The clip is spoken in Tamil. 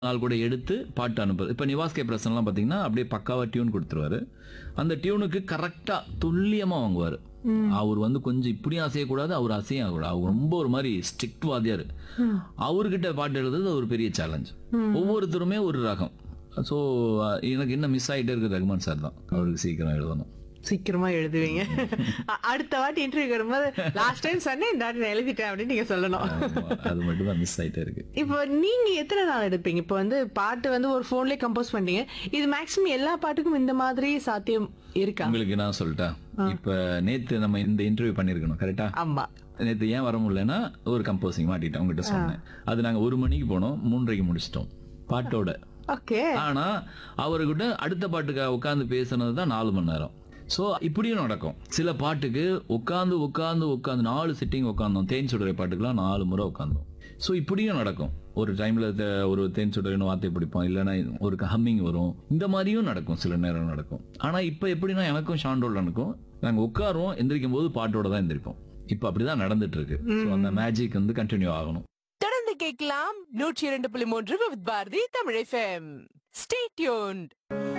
நாள் கூட எடுத்து பாட்டு அனுப்புறது இப்போ நிவாஸ் கே பிரசன்லாம் பார்த்தீங்கன்னா அப்படியே பக்காவா டியூன் கொடுத்துருவாரு அந்த டியூனுக்கு கரெக்டாக துல்லியமாக வாங்குவார் அவர் வந்து கொஞ்சம் இப்படியும் அசையக்கூடாது அவர் அசையும் ஆகக்கூடாது அவர் ரொம்ப ஒரு மாதிரி ஸ்ட்ரிக்ட் வாத்தியார் அவர்கிட்ட பாட்டு எழுதுறது ஒரு பெரிய சேலஞ்ச் ஒவ்வொருத்தருமே ஒரு ரகம் ஸோ எனக்கு என்ன மிஸ் ஆகிட்டே இருக்கு ரகுமான் சார் தான் அவருக்கு சீக்கிரம் எழுதணும் சீக்கிரமா எழுதுவீங்க அ- அடுத்த வாட்டி இன்டர்வியூ வரும்போது லாஸ்ட் டைம் சொன்னேன் இந்த வாட்டி நான் எழுதிட்டேன் அப்படின்னு நீங்க சொல்லணும் ஆமா, அது மட்டும் தான் மிஸ் ஆகிட்டே இருக்கு இப்போ நீங்க எத்தனை நாள் எடுப்பீங்க இப்போ வந்து பாட்டு வந்து ஒரு போன்லயே கம்போஸ் பண்ணீங்க இது மேக்ஸிமம் எல்லா பாட்டுக்கும் இந்த மாதிரி சாத்தியம் இருக்கா உங்களுக்கு நான் சொல்லிட்டேன் இப்ப நேத்து நம்ம இந்த இன்டர்வியூ பண்ணிருக்கணும் கரெக்டா ஆமா நேத்து ஏன் வர முடியலன்னா ஒரு கம்போசிங் மாட்டிட்டேன் உங்ககிட்ட சொன்னேன் அது நாங்க ஒரு மணிக்கு போனோம் மூன்றரைக்கு முடிச்சிட்டோம் பாட்டோட ஓகே ஆனா அவர்கிட்ட அடுத்த பாட்டுக்கு உட்காந்து பேசுனது தான் நாலு மணி நேரம் ஸோ இப்படியும் நடக்கும் சில பாட்டுக்கு உட்காந்து உட்காந்து உட்காந்து நாலு சிட்டிங் உட்காந்தோம் தேன் சுடரை பாட்டுக்கெல்லாம் நாலு முறை உட்காந்தோம் ஸோ இப்படியும் நடக்கும் ஒரு டைம்ல ஒரு தேன் சுடரைன்னு வார்த்தை பிடிப்போம் இல்லைன்னா ஒரு ஹம்மிங் வரும் இந்த மாதிரியும் நடக்கும் சில நேரம் நடக்கும் ஆனா இப்போ எப்படின்னா எனக்கும் ஷாண்டோலனுக்கும் நாங்க உட்காருவோம் எந்திரிக்கும் போது பாட்டோட தான் எந்திரிப்போம் இப்போ அப்படிதான் நடந்துட்டு இருக்கு ஸோ அந்த மேஜிக் வந்து கண்டினியூ ஆகணும் தொடர்ந்து கேட்கலாம் நூற்றி இரண்டு புள்ளி மூன்று with Bharathi Tamil FM stay tuned